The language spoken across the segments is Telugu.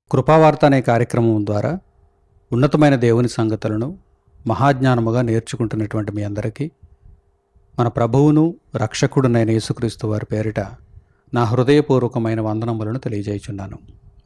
కృపావార్త అనే కార్యక్రమం ద్వారా ఉన్నతమైన దేవుని సంగతులను మహాజ్ఞానముగా నేర్చుకుంటున్నటువంటి మీ అందరికీ మన ప్రభువును రక్షకుడునైన యేసుక్రీస్తు వారి పేరిట నా హృదయపూర్వకమైన వందనములను తెలియజేయుచున్నాను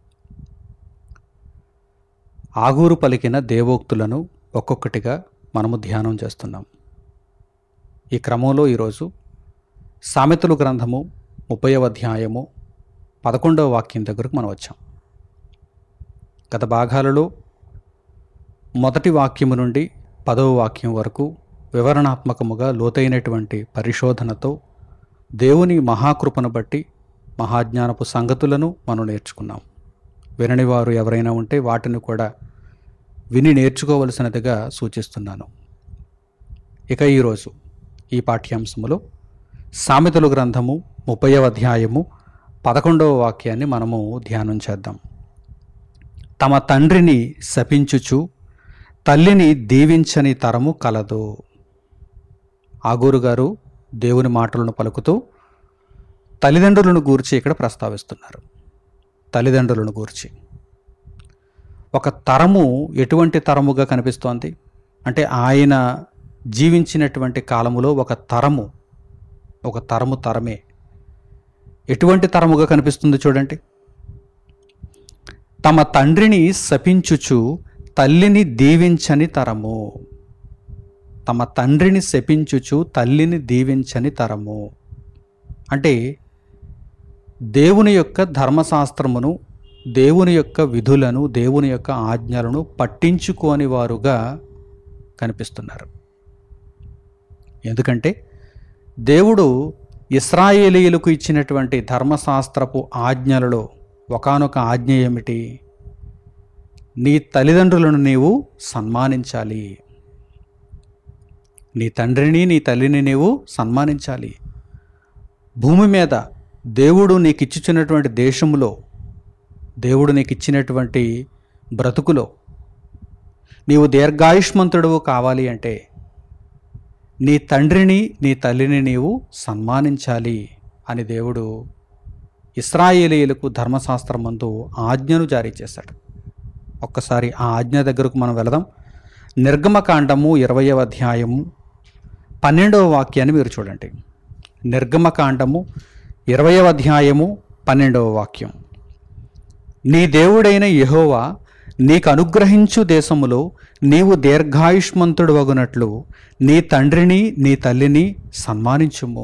ఆగూరు పలికిన దేవోక్తులను ఒక్కొక్కటిగా మనము ధ్యానం చేస్తున్నాం ఈ క్రమంలో ఈరోజు సామెతలు గ్రంథము ముప్పైవ అధ్యాయము పదకొండవ వాక్యం దగ్గరకు మనం వచ్చాం గత భాగాలలో మొదటి వాక్యము నుండి పదవ వాక్యం వరకు వివరణాత్మకముగా లోతైనటువంటి పరిశోధనతో దేవుని మహాకృపను బట్టి మహాజ్ఞానపు సంగతులను మనం నేర్చుకున్నాం వినని వారు ఎవరైనా ఉంటే వాటిని కూడా విని నేర్చుకోవలసినదిగా సూచిస్తున్నాను ఇక ఈరోజు ఈ పాఠ్యాంశములో సామెతలు గ్రంథము ముప్పైవ అధ్యాయము పదకొండవ వాక్యాన్ని మనము ధ్యానం చేద్దాం తమ తండ్రిని శపించుచు తల్లిని దీవించని తరము కలదు ఆగూరు గారు దేవుని మాటలను పలుకుతూ తల్లిదండ్రులను గూర్చి ఇక్కడ ప్రస్తావిస్తున్నారు తల్లిదండ్రులను గూర్చి ఒక తరము ఎటువంటి తరముగా కనిపిస్తోంది అంటే ఆయన జీవించినటువంటి కాలములో ఒక తరము ఒక తరము తరమే ఎటువంటి తరముగా కనిపిస్తుంది చూడండి తమ తండ్రిని శపించుచు తల్లిని దీవించని తరము తమ తండ్రిని శపించుచు తల్లిని దీవించని తరము అంటే దేవుని యొక్క ధర్మశాస్త్రమును దేవుని యొక్క విధులను దేవుని యొక్క ఆజ్ఞలను పట్టించుకోని వారుగా కనిపిస్తున్నారు ఎందుకంటే దేవుడు ఇస్రాయేలీయులకు ఇచ్చినటువంటి ధర్మశాస్త్రపు ఆజ్ఞలలో ఒకానొక ఆజ్ఞ ఏమిటి నీ తల్లిదండ్రులను నీవు సన్మానించాలి నీ తండ్రిని నీ తల్లిని నీవు సన్మానించాలి భూమి మీద దేవుడు నీకు ఇచ్చినటువంటి దేశములో దేవుడు నీకు ఇచ్చినటువంటి బ్రతుకులో నీవు దీర్ఘాయుష్మంతుడు కావాలి అంటే నీ తండ్రిని నీ తల్లిని నీవు సన్మానించాలి అని దేవుడు ఇస్రాయేలీయులకు ధర్మశాస్త్రమందు ఆజ్ఞను జారీ చేశాడు ఒక్కసారి ఆ ఆజ్ఞ దగ్గరకు మనం వెళదాం నిర్గమకాండము ఇరవయవ అధ్యాయము పన్నెండవ వాక్యాన్ని మీరు చూడండి నిర్గమకాండము ఇరవయవ అధ్యాయము పన్నెండవ వాక్యం నీ దేవుడైన యెహోవా నీకు అనుగ్రహించు దేశములో నీవు దీర్ఘాయుష్మంతుడు వగునట్లు నీ తండ్రిని నీ తల్లిని సన్మానించుము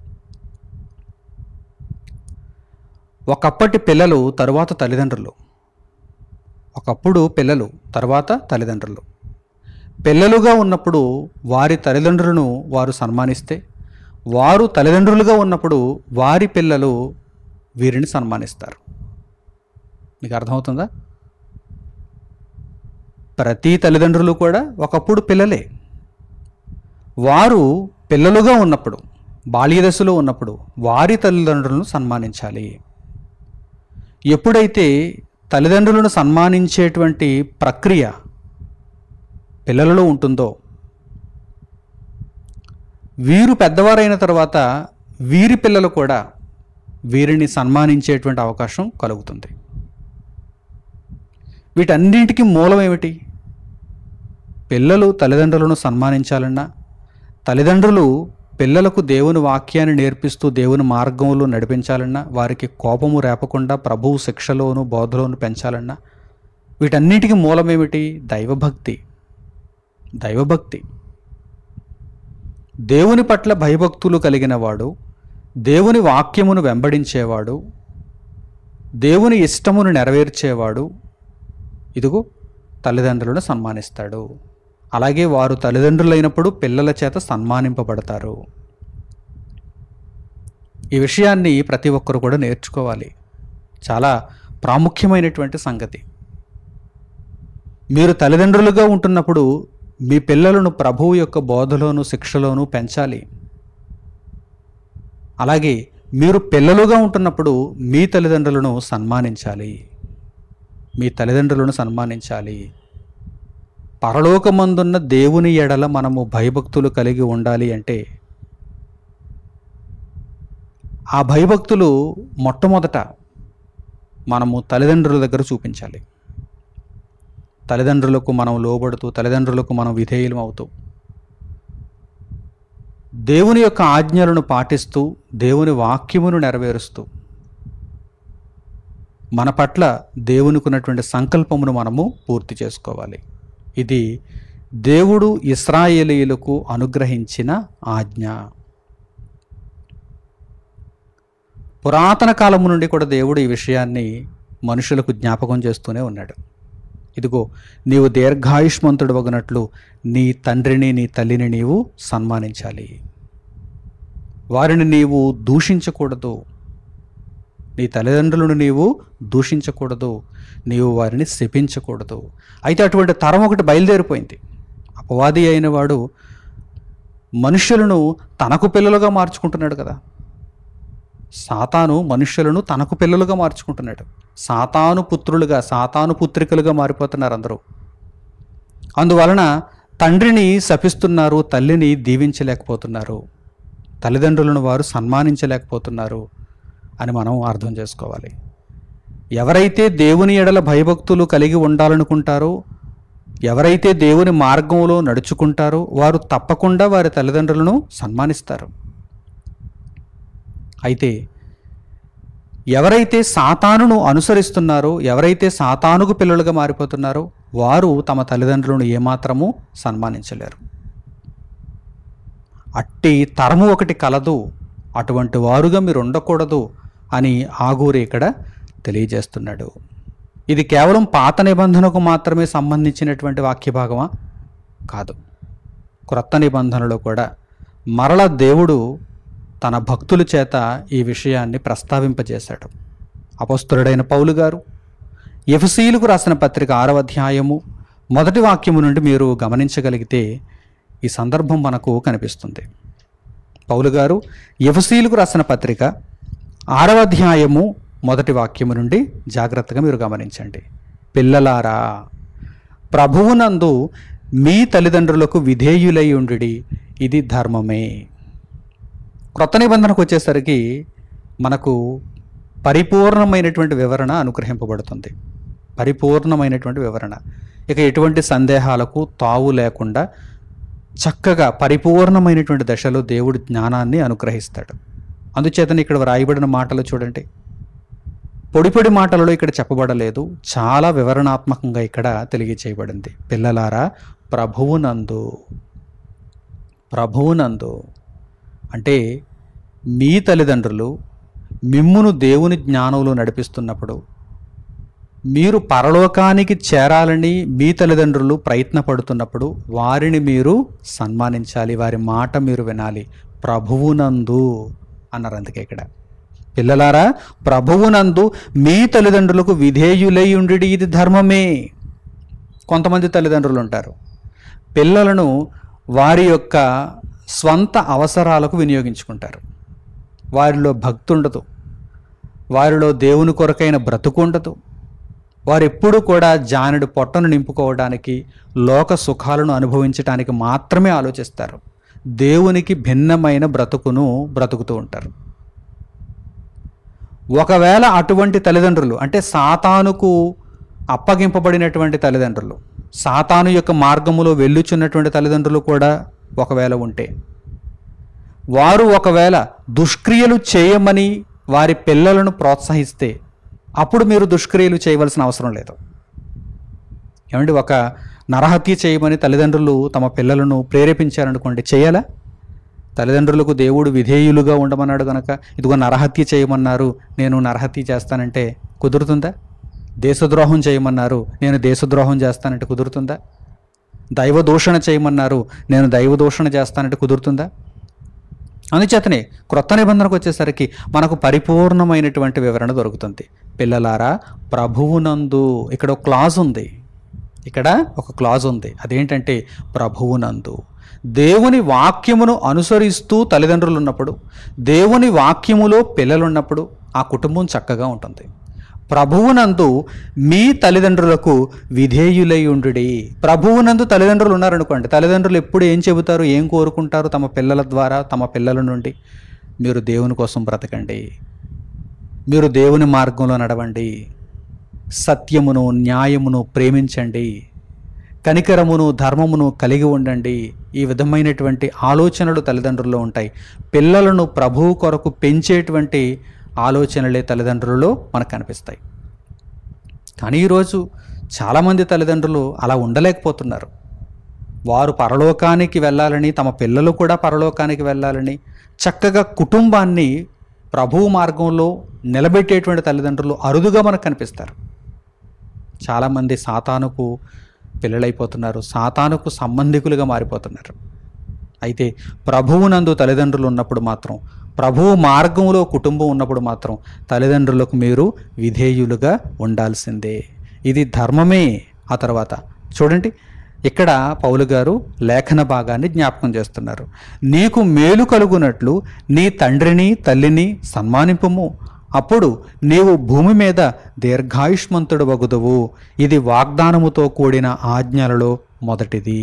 ఒకప్పటి పిల్లలు తరువాత తల్లిదండ్రులు ఒకప్పుడు పిల్లలు తర్వాత తల్లిదండ్రులు పిల్లలుగా ఉన్నప్పుడు వారి తల్లిదండ్రులను వారు సన్మానిస్తే వారు తల్లిదండ్రులుగా ఉన్నప్పుడు వారి పిల్లలు వీరిని సన్మానిస్తారు మీకు అర్థమవుతుందా ప్రతి తల్లిదండ్రులు కూడా ఒకప్పుడు పిల్లలే వారు పిల్లలుగా ఉన్నప్పుడు బాల్యదశలో ఉన్నప్పుడు వారి తల్లిదండ్రులను సన్మానించాలి ఎప్పుడైతే తల్లిదండ్రులను సన్మానించేటువంటి ప్రక్రియ పిల్లలలో ఉంటుందో వీరు పెద్దవారైన తర్వాత వీరి పిల్లలు కూడా వీరిని సన్మానించేటువంటి అవకాశం కలుగుతుంది వీటన్నింటికి మూలం ఏమిటి పిల్లలు తల్లిదండ్రులను సన్మానించాలన్నా తల్లిదండ్రులు పిల్లలకు దేవుని వాక్యాన్ని నేర్పిస్తూ దేవుని మార్గంలో నడిపించాలన్నా వారికి కోపము రేపకుండా ప్రభువు శిక్షలోను బోధలోను పెంచాలన్నా వీటన్నిటికీ మూలం ఏమిటి దైవభక్తి దైవభక్తి దేవుని పట్ల భయభక్తులు కలిగిన వాడు దేవుని వాక్యమును వెంబడించేవాడు దేవుని ఇష్టమును నెరవేర్చేవాడు ఇదిగో తల్లిదండ్రులను సన్మానిస్తాడు అలాగే వారు తల్లిదండ్రులైనప్పుడు పిల్లల చేత సన్మానింపబడతారు ఈ విషయాన్ని ప్రతి ఒక్కరు కూడా నేర్చుకోవాలి చాలా ప్రాముఖ్యమైనటువంటి సంగతి మీరు తల్లిదండ్రులుగా ఉంటున్నప్పుడు మీ పిల్లలను ప్రభువు యొక్క బోధలోను శిక్షలోను పెంచాలి అలాగే మీరు పిల్లలుగా ఉంటున్నప్పుడు మీ తల్లిదండ్రులను సన్మానించాలి మీ తల్లిదండ్రులను సన్మానించాలి పరలోకమందున్న దేవుని ఎడల మనము భయభక్తులు కలిగి ఉండాలి అంటే ఆ భయభక్తులు మొట్టమొదట మనము తల్లిదండ్రుల దగ్గర చూపించాలి తల్లిదండ్రులకు మనం లోబడుతూ తల్లిదండ్రులకు మనం విధేయులం అవుతూ దేవుని యొక్క ఆజ్ఞలను పాటిస్తూ దేవుని వాక్యమును నెరవేరుస్తూ మన పట్ల దేవునికి ఉన్నటువంటి సంకల్పమును మనము పూర్తి చేసుకోవాలి ఇది దేవుడు ఇస్రాయేలీయులకు అనుగ్రహించిన ఆజ్ఞ పురాతన కాలము నుండి కూడా దేవుడు ఈ విషయాన్ని మనుషులకు జ్ఞాపకం చేస్తూనే ఉన్నాడు ఇదిగో నీవు దీర్ఘాయుష్మంతుడు వగినట్లు నీ తండ్రిని నీ తల్లిని నీవు సన్మానించాలి వారిని నీవు దూషించకూడదు నీ తల్లిదండ్రులను నీవు దూషించకూడదు నీవు వారిని శపించకూడదు అయితే అటువంటి తరం ఒకటి బయలుదేరిపోయింది అపవాది అయిన వాడు మనుషులను తనకు పిల్లలుగా మార్చుకుంటున్నాడు కదా సాతాను మనుష్యులను తనకు పిల్లలుగా మార్చుకుంటున్నాడు సాతాను పుత్రులుగా సాతాను పుత్రికలుగా మారిపోతున్నారు అందరూ అందువలన తండ్రిని శపిస్తున్నారు తల్లిని దీవించలేకపోతున్నారు తల్లిదండ్రులను వారు సన్మానించలేకపోతున్నారు అని మనం అర్థం చేసుకోవాలి ఎవరైతే దేవుని ఎడల భయభక్తులు కలిగి ఉండాలనుకుంటారో ఎవరైతే దేవుని మార్గంలో నడుచుకుంటారో వారు తప్పకుండా వారి తల్లిదండ్రులను సన్మానిస్తారు అయితే ఎవరైతే సాతానును అనుసరిస్తున్నారో ఎవరైతే సాతానుకు పిల్లలుగా మారిపోతున్నారో వారు తమ తల్లిదండ్రులను ఏమాత్రము సన్మానించలేరు అట్టి తరము ఒకటి కలదు అటువంటి వారుగా మీరు ఉండకూడదు అని ఆగూరి ఇక్కడ తెలియజేస్తున్నాడు ఇది కేవలం పాత నిబంధనకు మాత్రమే సంబంధించినటువంటి వాక్య భాగమా కాదు క్రొత్త నిబంధనలో కూడా మరల దేవుడు తన భక్తుల చేత ఈ విషయాన్ని ప్రస్తావింపజేశాడు అపస్తుడైన పౌలు గారు ఎఫసీలకు రాసిన పత్రిక ఆరవ అధ్యాయము మొదటి వాక్యము నుండి మీరు గమనించగలిగితే ఈ సందర్భం మనకు కనిపిస్తుంది పౌలు గారు ఎఫసీలకు రాసిన పత్రిక ఆరవ అధ్యాయము మొదటి వాక్యము నుండి జాగ్రత్తగా మీరు గమనించండి పిల్లలారా ప్రభువునందు మీ తల్లిదండ్రులకు విధేయులై ఉండి ఇది ధర్మమే క్రొత్త నిబంధనకు వచ్చేసరికి మనకు పరిపూర్ణమైనటువంటి వివరణ అనుగ్రహింపబడుతుంది పరిపూర్ణమైనటువంటి వివరణ ఇక ఎటువంటి సందేహాలకు తావు లేకుండా చక్కగా పరిపూర్ణమైనటువంటి దశలో దేవుడు జ్ఞానాన్ని అనుగ్రహిస్తాడు అందుచేతనే ఇక్కడ వ్రాయబడిన మాటలు చూడండి పొడి పొడి మాటలలో ఇక్కడ చెప్పబడలేదు చాలా వివరణాత్మకంగా ఇక్కడ తెలియచేయబడింది పిల్లలారా ప్రభువునందు ప్రభువునందు అంటే మీ తల్లిదండ్రులు మిమ్మును దేవుని జ్ఞానంలో నడిపిస్తున్నప్పుడు మీరు పరలోకానికి చేరాలని మీ తల్లిదండ్రులు ప్రయత్నపడుతున్నప్పుడు వారిని మీరు సన్మానించాలి వారి మాట మీరు వినాలి ప్రభువునందు అన్నారు అందుకే ఇక్కడ పిల్లలారా ప్రభువునందు మీ తల్లిదండ్రులకు విధేయులై ఉండి ఇది ధర్మమే కొంతమంది తల్లిదండ్రులు ఉంటారు పిల్లలను వారి యొక్క స్వంత అవసరాలకు వినియోగించుకుంటారు వారిలో భక్తి ఉండదు వారిలో దేవుని కొరకైన బ్రతుకు ఉండదు వారు ఎప్పుడూ కూడా జానుడి పొట్టను నింపుకోవడానికి లోక సుఖాలను అనుభవించడానికి మాత్రమే ఆలోచిస్తారు దేవునికి భిన్నమైన బ్రతుకును బ్రతుకుతూ ఉంటారు ఒకవేళ అటువంటి తల్లిదండ్రులు అంటే సాతానుకు అప్పగింపబడినటువంటి తల్లిదండ్రులు సాతాను యొక్క మార్గములో వెళ్ళుచున్నటువంటి తల్లిదండ్రులు కూడా ఒకవేళ ఉంటే వారు ఒకవేళ దుష్క్రియలు చేయమని వారి పిల్లలను ప్రోత్సహిస్తే అప్పుడు మీరు దుష్క్రియలు చేయవలసిన అవసరం లేదు ఏమండి ఒక నరహత్య చేయమని తల్లిదండ్రులు తమ పిల్లలను ప్రేరేపించారనుకోండి చేయాలా తల్లిదండ్రులకు దేవుడు విధేయులుగా ఉండమన్నాడు కనుక ఇదిగో నరహత్య చేయమన్నారు నేను నరహత్య చేస్తానంటే కుదురుతుందా దేశద్రోహం చేయమన్నారు నేను దేశద్రోహం చేస్తానంటే కుదురుతుందా దైవ దూషణ చేయమన్నారు నేను దైవ దూషణ చేస్తానంటే కుదురుతుందా అందుచేతనే క్రొత్త నిబంధనకు వచ్చేసరికి మనకు పరిపూర్ణమైనటువంటి వివరణ దొరుకుతుంది పిల్లలారా ప్రభువునందు ఇక్కడ ఒక క్లాజ్ ఉంది ఇక్కడ ఒక క్లాజ్ ఉంది అదేంటంటే ప్రభువునందు దేవుని వాక్యమును అనుసరిస్తూ తల్లిదండ్రులు ఉన్నప్పుడు దేవుని వాక్యములో పిల్లలు ఉన్నప్పుడు ఆ కుటుంబం చక్కగా ఉంటుంది ప్రభువునందు మీ తల్లిదండ్రులకు విధేయులై ఉండుడి ప్రభువునందు తల్లిదండ్రులు ఉన్నారనుకోండి తల్లిదండ్రులు ఎప్పుడు ఏం చెబుతారు ఏం కోరుకుంటారు తమ పిల్లల ద్వారా తమ పిల్లల నుండి మీరు దేవుని కోసం బ్రతకండి మీరు దేవుని మార్గంలో నడవండి సత్యమును న్యాయమును ప్రేమించండి కనికరమును ధర్మమును కలిగి ఉండండి ఈ విధమైనటువంటి ఆలోచనలు తల్లిదండ్రుల్లో ఉంటాయి పిల్లలను ప్రభువు కొరకు పెంచేటువంటి ఆలోచనలే తల్లిదండ్రులలో మనకు కనిపిస్తాయి కానీ ఈరోజు చాలామంది తల్లిదండ్రులు అలా ఉండలేకపోతున్నారు వారు పరలోకానికి వెళ్ళాలని తమ పిల్లలు కూడా పరలోకానికి వెళ్ళాలని చక్కగా కుటుంబాన్ని ప్రభువు మార్గంలో నిలబెట్టేటువంటి తల్లిదండ్రులు అరుదుగా మనకు కనిపిస్తారు చాలామంది సాతానుకు పిల్లలైపోతున్నారు సాతానుకు సంబంధికులుగా మారిపోతున్నారు అయితే ప్రభువునందు తల్లిదండ్రులు ఉన్నప్పుడు మాత్రం ప్రభువు మార్గంలో కుటుంబం ఉన్నప్పుడు మాత్రం తల్లిదండ్రులకు మీరు విధేయులుగా ఉండాల్సిందే ఇది ధర్మమే ఆ తర్వాత చూడండి ఇక్కడ పౌలు గారు లేఖన భాగాన్ని జ్ఞాపకం చేస్తున్నారు నీకు మేలు కలుగునట్లు నీ తండ్రిని తల్లిని సన్మానింపుము అప్పుడు నీవు భూమి మీద దీర్ఘాయుష్మంతుడు వగుదువు ఇది వాగ్దానముతో కూడిన ఆజ్ఞలలో మొదటిది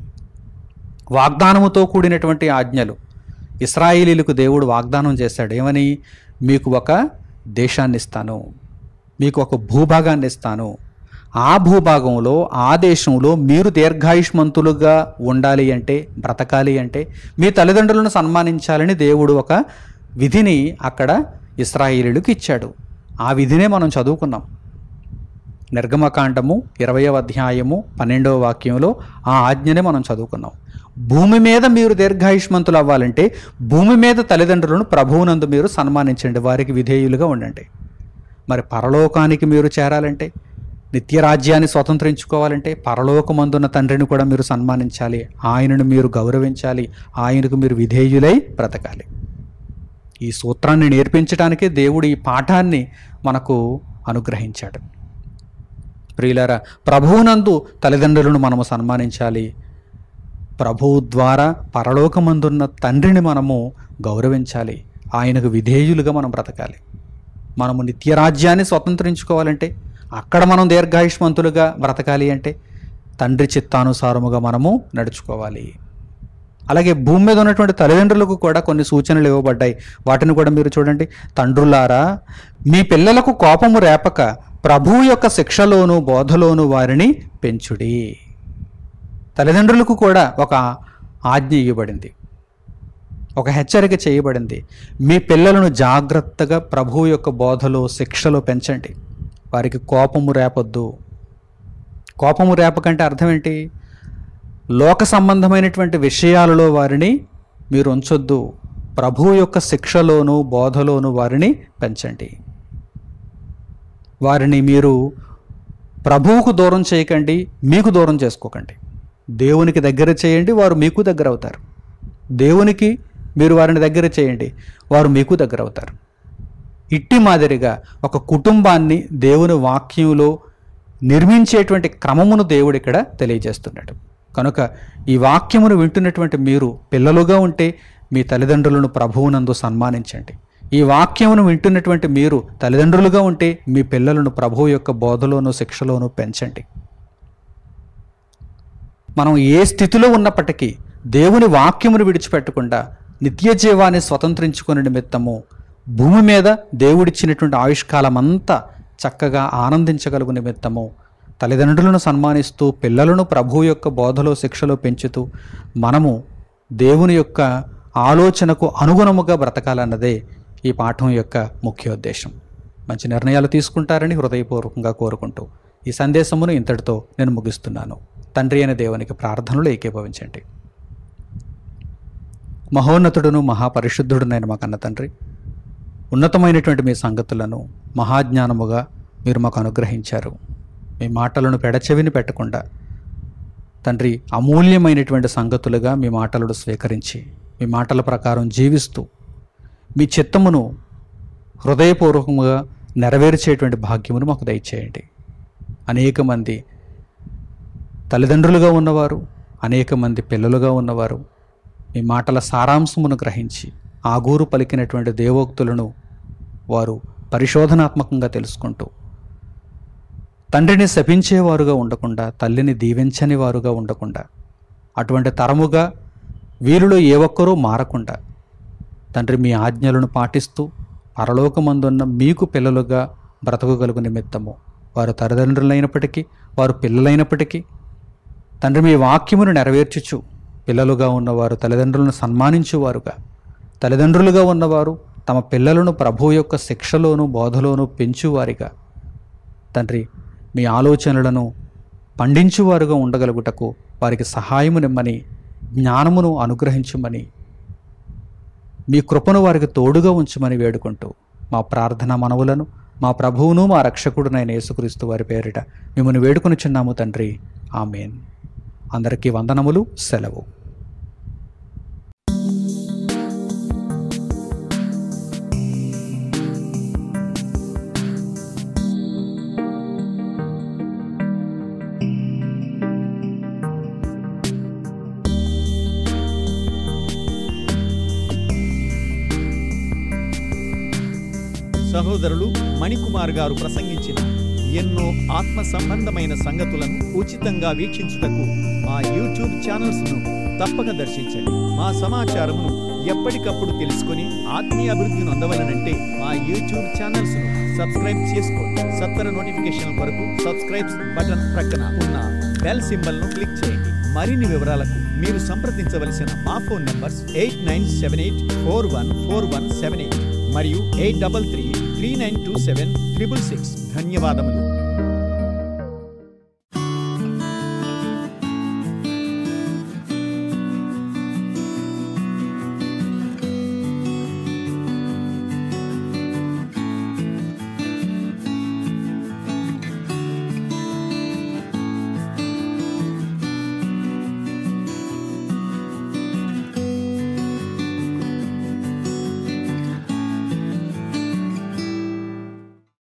వాగ్దానముతో కూడినటువంటి ఆజ్ఞలు ఇస్రాయేలీలకు దేవుడు వాగ్దానం చేశాడు ఏమని మీకు ఒక దేశాన్ని ఇస్తాను మీకు ఒక భూభాగాన్ని ఇస్తాను ఆ భూభాగంలో ఆ దేశంలో మీరు దీర్ఘాయుష్మంతులుగా ఉండాలి అంటే బ్రతకాలి అంటే మీ తల్లిదండ్రులను సన్మానించాలని దేవుడు ఒక విధిని అక్కడ ఇస్రాయేలీలకు ఇచ్చాడు ఆ విధినే మనం చదువుకున్నాం నిర్గమకాండము ఇరవయవ అధ్యాయము పన్నెండవ వాక్యంలో ఆ ఆజ్ఞనే మనం చదువుకున్నాం భూమి మీద మీరు దీర్ఘాయుష్మంతులు అవ్వాలంటే భూమి మీద తల్లిదండ్రులను ప్రభువునందు మీరు సన్మానించండి వారికి విధేయులుగా ఉండండి మరి పరలోకానికి మీరు చేరాలంటే నిత్యరాజ్యాన్ని స్వతంత్రించుకోవాలంటే పరలోకమందున్న తండ్రిని కూడా మీరు సన్మానించాలి ఆయనను మీరు గౌరవించాలి ఆయనకు మీరు విధేయులై బ్రతకాలి ఈ సూత్రాన్ని నేర్పించడానికే దేవుడు ఈ పాఠాన్ని మనకు అనుగ్రహించాడు ప్రియులారా ప్రభువునందు తల్లిదండ్రులను మనము సన్మానించాలి ప్రభువు ద్వారా పరలోకమందున్న తండ్రిని మనము గౌరవించాలి ఆయనకు విధేయులుగా మనం బ్రతకాలి మనము నిత్యరాజ్యాన్ని స్వతంత్రించుకోవాలంటే అక్కడ మనం దీర్ఘాయుష్మంతులుగా బ్రతకాలి అంటే తండ్రి చిత్తానుసారముగా మనము నడుచుకోవాలి అలాగే భూమి మీద ఉన్నటువంటి తల్లిదండ్రులకు కూడా కొన్ని సూచనలు ఇవ్వబడ్డాయి వాటిని కూడా మీరు చూడండి తండ్రులారా మీ పిల్లలకు కోపము రేపక ప్రభువు యొక్క శిక్షలోను బోధలోను వారిని పెంచుడి తల్లిదండ్రులకు కూడా ఒక ఆజ్ఞ ఇవ్వబడింది ఒక హెచ్చరిక చేయబడింది మీ పిల్లలను జాగ్రత్తగా ప్రభువు యొక్క బోధలో శిక్షలో పెంచండి వారికి కోపము రేపొద్దు కోపము రేపకంటే అర్థం ఏంటి లోక సంబంధమైనటువంటి విషయాలలో వారిని మీరు ఉంచొద్దు ప్రభువు యొక్క శిక్షలోను బోధలోను వారిని పెంచండి వారిని మీరు ప్రభువుకు దూరం చేయకండి మీకు దూరం చేసుకోకండి దేవునికి దగ్గర చేయండి వారు మీకు దగ్గర అవుతారు దేవునికి మీరు వారిని దగ్గర చేయండి వారు మీకు దగ్గర అవుతారు ఇట్టి మాదిరిగా ఒక కుటుంబాన్ని దేవుని వాక్యంలో నిర్మించేటువంటి క్రమమును దేవుడు ఇక్కడ తెలియజేస్తున్నాడు కనుక ఈ వాక్యమును వింటున్నటువంటి మీరు పిల్లలుగా ఉంటే మీ తల్లిదండ్రులను ప్రభువునందు సన్మానించండి ఈ వాక్యమును వింటున్నటువంటి మీరు తల్లిదండ్రులుగా ఉంటే మీ పిల్లలను ప్రభువు యొక్క బోధలోను శిక్షలోను పెంచండి మనం ఏ స్థితిలో ఉన్నప్పటికీ దేవుని వాక్యమును విడిచిపెట్టకుండా నిత్య జీవాన్ని స్వతంత్రించుకునే నిమిత్తము భూమి మీద దేవుడిచ్చినటువంటి ఆయుష్కాలం అంతా చక్కగా ఆనందించగలుగు నిమిత్తము తల్లిదండ్రులను సన్మానిస్తూ పిల్లలను ప్రభువు యొక్క బోధలో శిక్షలో పెంచుతూ మనము దేవుని యొక్క ఆలోచనకు అనుగుణముగా బ్రతకాలన్నదే ఈ పాఠం యొక్క ముఖ్యోద్దేశం మంచి నిర్ణయాలు తీసుకుంటారని హృదయపూర్వకంగా కోరుకుంటూ ఈ సందేశమును ఇంతటితో నేను ముగిస్తున్నాను తండ్రి అయిన దేవునికి ప్రార్థనలు ఏకీభవించండి మహోన్నతుడును మహాపరిశుద్ధుడునైన మా కన్న తండ్రి ఉన్నతమైనటువంటి మీ సంగతులను మహాజ్ఞానముగా మీరు మాకు అనుగ్రహించారు మీ మాటలను పెడచెవిని పెట్టకుండా తండ్రి అమూల్యమైనటువంటి సంగతులుగా మీ మాటలను స్వీకరించి మీ మాటల ప్రకారం జీవిస్తూ మీ చిత్తమును హృదయపూర్వకంగా నెరవేర్చేటువంటి భాగ్యమును మాకు దయచేయండి అనేక మంది తల్లిదండ్రులుగా ఉన్నవారు అనేక మంది పిల్లలుగా ఉన్నవారు మీ మాటల సారాంశమును గ్రహించి ఆగూరు పలికినటువంటి దేవోక్తులను వారు పరిశోధనాత్మకంగా తెలుసుకుంటూ తండ్రిని శపించేవారుగా ఉండకుండా తల్లిని దీవించని వారుగా ఉండకుండా అటువంటి తరముగా వీరిలో ఏ ఒక్కరూ మారకుండా తండ్రి మీ ఆజ్ఞలను పాటిస్తూ పరలోకమందున్న మీకు పిల్లలుగా బ్రతకగలుగు నిమిత్తము వారు తల్లిదండ్రులైనప్పటికీ వారు పిల్లలైనప్పటికీ తండ్రి మీ వాక్యమును నెరవేర్చుచు పిల్లలుగా ఉన్నవారు తల్లిదండ్రులను సన్మానించువారుగా తల్లిదండ్రులుగా ఉన్నవారు తమ పిల్లలను ప్రభు యొక్క శిక్షలోను బోధలోను పెంచువారిగా తండ్రి మీ ఆలోచనలను పండించువారుగా ఉండగలుగుటకు వారికి సహాయము నిమ్మని జ్ఞానమును అనుగ్రహించమని మీ కృపను వారికి తోడుగా ఉంచమని వేడుకుంటూ మా ప్రార్థన మనవులను మా ప్రభువును మా రక్షకుడునైన యేసుక్రీస్తు వారి పేరిట మిమ్మల్ని వేడుకొనిచున్నాము తండ్రి ఆమెన్ అందరికీ వందనములు సెలవు సహోదరులు మణికుమార్ గారు ప్రసంగించిన ఎన్నో ఆత్మ సంబంధమైన సంగతులను ఉచితంగా వీక్షించుటకు మా యూట్యూబ్ ఛానల్స్ ను తప్పక దర్శించండి మా సమాచారమును ఎప్పటికప్పుడు తెలుసుకొని ఆత్మీయ అభివృద్ధిని అందవలనంటే మా యూట్యూబ్ ఛానల్స్ ను సబ్స్క్రైబ్ చేసుకోండి సత్వర నోటిఫికేషన్ కొరకు సబ్స్క్రైబ్ బటన్ ప్రక్కన ఉన్న బెల్ సింబల్ ను క్లిక్ చేయండి మరిన్ని వివరాలకు మీరు సంప్రదించవలసిన మా phone numbers eight nine seven eight four one four one seven eight మరియు eight double three three nine two seven triple six ధన్యవాదములు